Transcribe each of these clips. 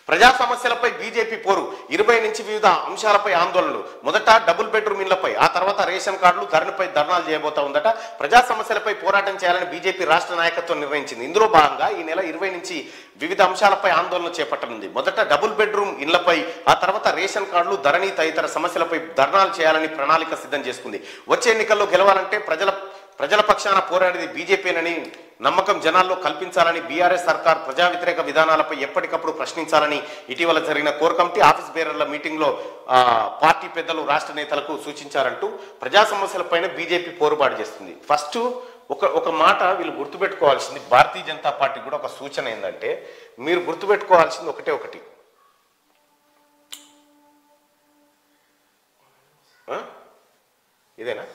ప్రజా సమస్యలపై బీజేపీ పోరు ఇరవై నుంచి వివిధ అంశాలపై ఆందోళనలు మొదట డబుల్ బెడ్రూమ్ ఇళ్లపై ఆ తర్వాత రేషన్ కార్డులు ధరణిపై ధర్నాలు చేయబోతా ఉందట ప్రజా సమస్యలపై పోరాటం చేయాలని బీజేపీ రాష్ట్ర నాయకత్వం నిర్ణయించింది ఇందులో భాగంగా ఈ నెల ఇరవై నుంచి వివిధ అంశాలపై ఆందోళన చేపట్టనుంది మొదట డబుల్ బెడ్రూమ్ ఇళ్లపై ఆ తర్వాత రేషన్ కార్డులు ధరణి తదితర సమస్యలపై ధర్నాలు చేయాలని ప్రణాళిక సిద్ధం చేసుకుంది వచ్చే ఎన్నికల్లో గెలవాలంటే ప్రజల ప్రజల పక్షాన పోరాడేది బీజేపీనని నమ్మకం జనాల్లో కల్పించాలని బీఆర్ఎస్ సర్కార్ ప్రజా వ్యతిరేక విధానాలపై ఎప్పటికప్పుడు ప్రశ్నించాలని ఇటీవల జరిగిన కోర్ కమిటీ ఆఫీస్ బేరర్ల మీటింగ్లో ఆ, పార్టీ పెద్దలు రాష్ట్ర నేతలకు సూచించారంటూ ప్రజా సమస్యలపైన బీజేపీ పోరుబాటు చేస్తుంది ఫస్ట్ ఒక ఒక మాట వీళ్ళు గుర్తుపెట్టుకోవాల్సింది భారతీయ జనతా పార్టీ కూడా ఒక సూచన ఏంటంటే మీరు గుర్తుపెట్టుకోవాల్సింది ఒకటే ఒకటి ఆ? ఇదేనా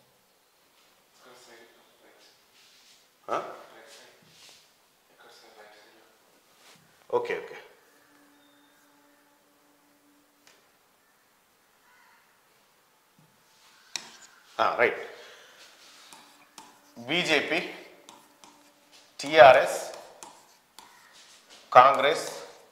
ఆ? Okay okay right BJP TRS Congress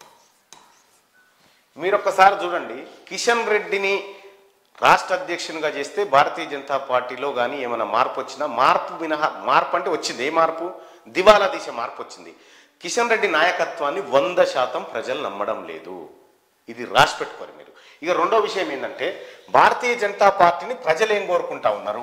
మీరు ఒక్కసారి చూడండి కిషన్ రెడ్డిని రాష్ట్ర అధ్యక్షునిగా చేస్తే భారతీయ జనతా పార్టీలో కానీ ఏమైనా మార్పు వచ్చినా మార్పు మినహా మార్పు అంటే వచ్చింది ఏ మార్పు దివాలా దిశ మార్పు వచ్చింది కిషన్ రెడ్డి నాయకత్వాన్ని వంద శాతం ప్రజలు నమ్మడం లేదు ఇది రాసి పెట్టుకోరు మీరు ఇక రెండో విషయం ఏంటంటే భారతీయ జనతా పార్టీని ప్రజలు ఏం కోరుకుంటా ఉన్నారు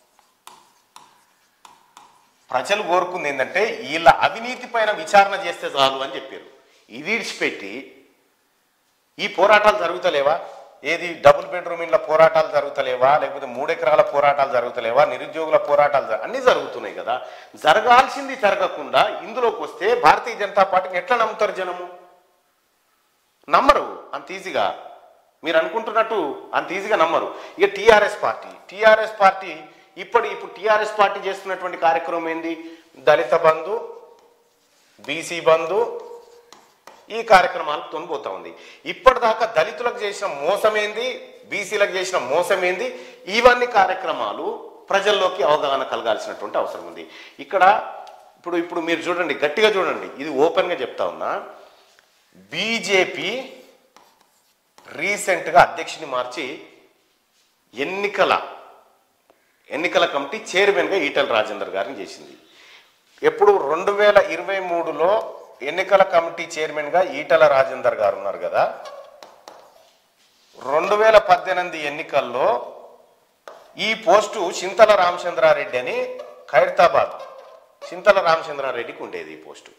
ప్రజలు కోరుకుంది ఏంటంటే వీళ్ళ అవినీతి పైన విచారణ చేస్తే చాలు అని చెప్పారు ఇది విడిచిపెట్టి ఈ పోరాటాలు జరుగుతలేవా ఏది డబుల్ బెడ్రూమ్ ఇండ్ల పోరాటాలు జరుగుతలేవా లేకపోతే మూడెకరాల పోరాటాలు జరుగుతలేవా నిరుద్యోగుల పోరాటాలు జర- అన్నీ జరుగుతున్నాయి కదా జరగాల్సింది జరగకుండా ఇందులోకి వస్తే భారతీయ జనతా పార్టీని ఎట్లా నమ్ముతారు జనము నమ్మరు అంత ఈజీగా మీరు అనుకుంటున్నట్టు అంత ఈజీగా నమ్మరు ఇక టీఆర్ఎస్ పార్టీ టీఆర్ఎస్ పార్టీ ఇప్పటి ఇప్పుడు టీఆర్ఎస్ పార్టీ చేస్తున్నటువంటి కార్యక్రమం ఏంది దళిత బంధు బీసీ బంధు ఈ కార్యక్రమాలతో పోతా ఉంది ఇప్పటిదాకా దళితులకు చేసిన మోసమేంది బీసీలకు చేసిన మోసమేంది ఇవన్నీ కార్యక్రమాలు ప్రజల్లోకి అవగాహన కలగాల్సినటువంటి అవసరం ఉంది ఇక్కడ ఇప్పుడు ఇప్పుడు మీరు చూడండి గట్టిగా చూడండి ఇది ఓపెన్గా చెప్తా ఉన్నా బీజేపీ రీసెంట్గా అధ్యక్షుని మార్చి ఎన్నికల ఎన్నికల కమిటీ చైర్మన్గా ఈటల రాజేందర్ గారిని చేసింది ఎప్పుడు రెండు వేల ఇరవై మూడులో ఎన్నికల కమిటీ చైర్మన్గా ఈటల రాజేందర్ గారు ఉన్నారు కదా రెండు వేల పద్దెనిమిది ఎన్నికల్లో ఈ పోస్టు చింతల రామచంద్రారెడ్డి అని ఖైరతాబాద్ చింతల రామచంద్రారెడ్డికి ఉండేది ఈ పోస్టు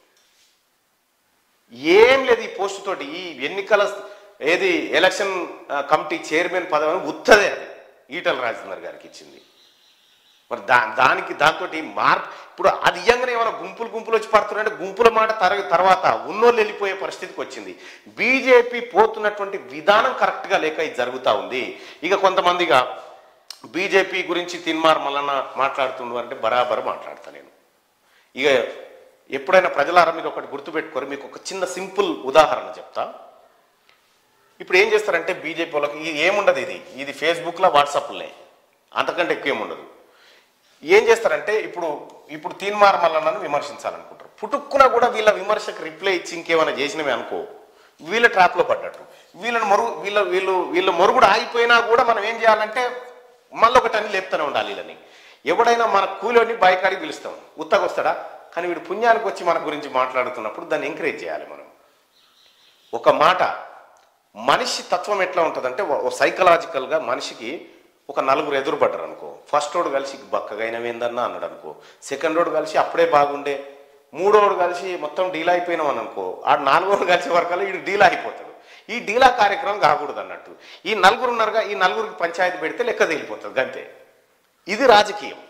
ఏం లేదు ఈ పోస్టు తోటి ఈ ఎన్నికల ఏది ఎలక్షన్ ఆ, కమిటీ చైర్మన్ పదవిని ఉత్తదే అది ఈటల రాజేందర్ గారికి ఇచ్చింది మరి దా దానికి దాంతో మార్పు ఇప్పుడు అది ఇయ్యంగానే ఏమైనా గుంపులు గుంపులు వచ్చి పడుతున్నాయంటే గుంపుల మాట తర తర్వాత ఉన్నోళ్ళు వెళ్ళిపోయే పరిస్థితికి వచ్చింది బీజేపీ పోతున్నటువంటి విధానం కరెక్ట్గా లేక ఇది జరుగుతూ ఉంది ఇక కొంతమందిగా బీజేపీ గురించి తిన్మార్ మల్లన్న మాట్లాడుతుండు అంటే బరాబర్ మాట్లాడతా నేను ఇక ఎప్పుడైనా ప్రజలారా మీరు ఒకటి గుర్తుపెట్టుకోరు మీకు ఒక చిన్న సింపుల్ ఉదాహరణ చెప్తా ఇప్పుడు ఏం చేస్తారంటే బీజేపీ వాళ్ళకి ఇది ఏముండదు ఇది ఇది ఫేస్బుక్లో వాట్సాప్లే అంతకంటే ఎక్కువ ఏముండదు ఏం చేస్తారంటే ఇప్పుడు ఇప్పుడు తీన్మార్ మల్లన్నను విమర్శించాలనుకుంటారు పుట్టుక్కున కూడా వీళ్ళ విమర్శకు రిప్లై ఇచ్చి ఇంకేమైనా చేసినవి అనుకో వీళ్ళ ట్రాప్లో పడ్డట్టు వీళ్ళని మరుగు వీళ్ళ వీళ్ళు వీళ్ళ మరుగుడు ఆగిపోయినా కూడా మనం ఏం చేయాలంటే మళ్ళీ ఒకటని లేపుతూనే ఉండాలి వీళ్ళని ఎవడైనా మన కూలోని బాయికాడికి పిలుస్తాం ఉత్తగొస్తాడా కానీ వీడు పుణ్యానికి వచ్చి మన గురించి మాట్లాడుతున్నప్పుడు దాన్ని ఎంకరేజ్ చేయాలి మనం ఒక మాట మనిషి తత్వం ఎట్లా ఉంటుందంటే సైకలాజికల్గా మనిషికి ఒక నలుగురు ఎదురుపడ్డారు అనుకో ఫస్ట్ రోడ్ కలిసి బక్కగైనవేందన్నా అన్నాడు అనుకో సెకండ్ రోడ్ కలిసి అప్పుడే బాగుండే మూడోడు కలిసి మొత్తం డీల్ అయిపోయినాం అని అనుకో ఆ నాలుగోడు కలిసి వరకల్లా వీడు డీల్ అయిపోతాడు ఈ డీలా కార్యక్రమం కాకూడదు అన్నట్టు ఈ నలుగురు ఉన్నారుగా ఈ నలుగురికి పంచాయతీ పెడితే లెక్క తేలిపోతుంది అంతే ఇది రాజకీయం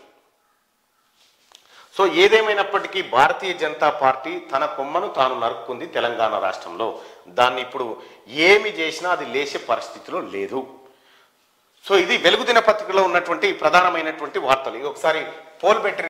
సో ఏదేమైనప్పటికీ భారతీయ జనతా పార్టీ తన కొమ్మను తాను నరుక్కుంది తెలంగాణ రాష్ట్రంలో దాన్ని ఇప్పుడు ఏమి చేసినా అది లేచే పరిస్థితిలో లేదు సో ఇది వెలుగు దినపత్రికలో ఉన్నటువంటి ప్రధానమైనటువంటి వార్తలు ఇది ఒకసారి పోల్ పెట్టి